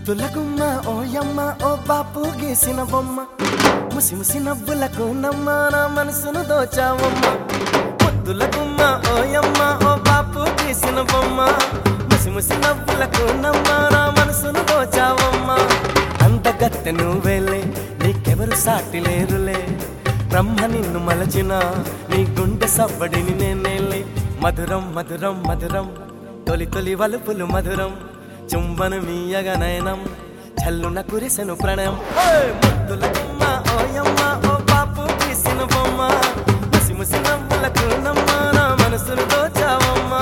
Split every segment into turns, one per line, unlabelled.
ముద్దులకుమ్మ ఓయమ్మ ఓ బాపు గీసిన బొమ్మ ముసి ముసి నవ్వులకు నమ్మ నా మనసును దోచావమ్మ ముద్దులకుమ్మ ఓయమ్మ ఓ బాపు గీసిన బొమ్మ ముసి ముసి నవ్వులకు నమ్మ నా మనసును దోచావమ్మ అందగత్తె నువ్వేలే నీకెవరు సాటి లేరులే బ్రహ్మ నిన్ను మలచిన నీ గుండె సవ్వడిని నేనేలే మధురం మధురం మధురం తొలి తొలి వలుపులు మధురం చుంబన మీయగ నయనం చల్లున కురిసెను ప్రణయం ఓయ్ ముద్దుల గుమ్మ ఓయమ్మ ఓ బాపు తీసిన బొమ్మ ముసి ముసి నవ్వులకు నమ్మ నా మనసును దోచావమ్మా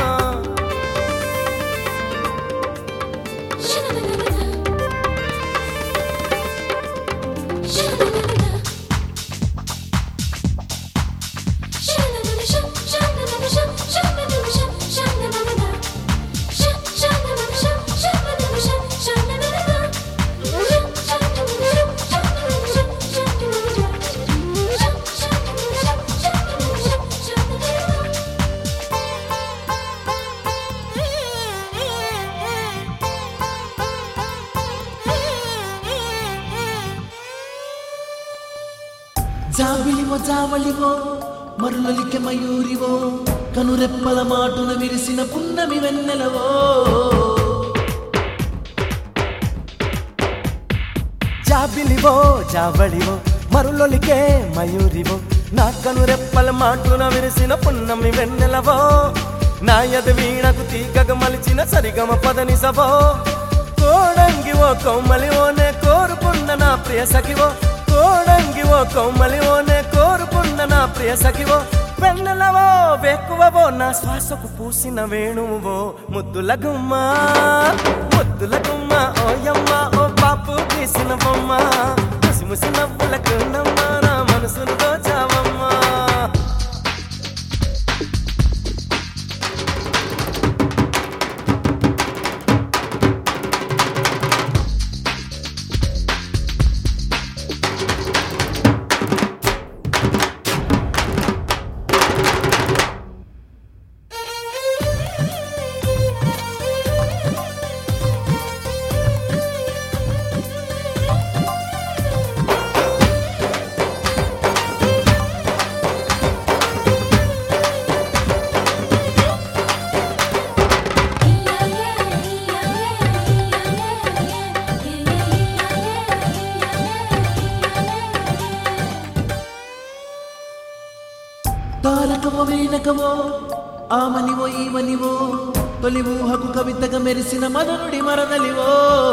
జాబిలివో జావళివో మరులలికె మయూరివో కనురెప్పల మాటున విరిసిన పున్నమి వెన్నెలవో
జాబిలివో జాబళివో మరులొలికే మయూరివో నా కను రెప్పల మాటున విరిసిన పున్నమి వెన్నెలవో నా యద వీణకు తీగగ మలిచిన సరిగమ పదని సవో కోడంగివో కౌమలివోనే కోరుకున్న నా ప్రియ సఖివో కోడంగివో కౌమలివోనే కోరుకున్న నా ప్రియ సఖివో వెన్నెలవో వెక్కువవో నా శ్వాసకు పూసిన వేణువువో ముద్దుల గుమ్మ ముద్దుల గుమ్మ ఓయమ్మ ఓ పాపు గీసిన బొమ్మ ముసి ముసి నవ్వులకు నమ్మ నా మనసును దోచావమ్మా
తారకమో వీణకమో ఆమనివో ఈమనివో తొలి ఊహకు కవితగా మెరిసిన మదనుడి మరదలివో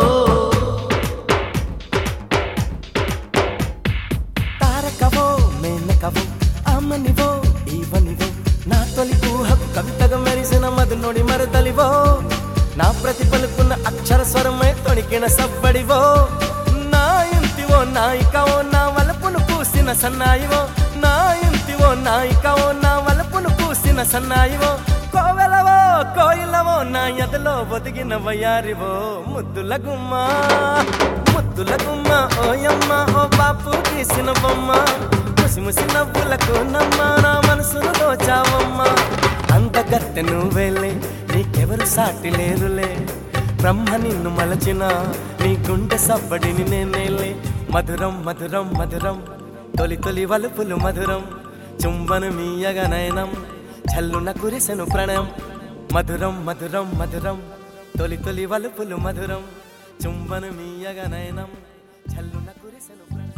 తారకవో మేనకవో అమ్మనివో ఈవనివో నా తొలి ఊహకు కవితగా మెరిసిన మధునుడి మరదలివో నా ప్రతి పలుకున్న అక్షర స్వరమై తొణికిన సవ్వడివో నా ఇంటివో నాయికవో నా వలపును పూసిన సన్నాయివో నా ఇంటివో నాయికవో నా వలపును పూసిన సన్నాయివో కోవెలవో కోయిలవో నా ఎదలో ఒదిగిన వయారివో ముద్దుల గుమ్మ ముద్దుల గుమ్మ ఓయమ్మ ఓ బాపు గీసిన బొమ్మ ముసి ముసి నవ్వులకు నమ్మ నా మనసును దోచావమ్మ అందగత్తె నువ్వేలే నీకెవరు సాటి లేరులే బ్రహ్మ నిన్ను మలచిన నీ గుండె సవ్వడిని నేనేలే మధురం మధురం మధురం తొలి తొలి వలుపులు మధురం చుంబను మీయగ నయనం చల్లున కురిసెను ప్రణయం మధురం మధురం మధురం తొలి తొలి వలుపులు మధురం చుంబను మీయగ నయనం చల్లున కురిసెను ప్రణయం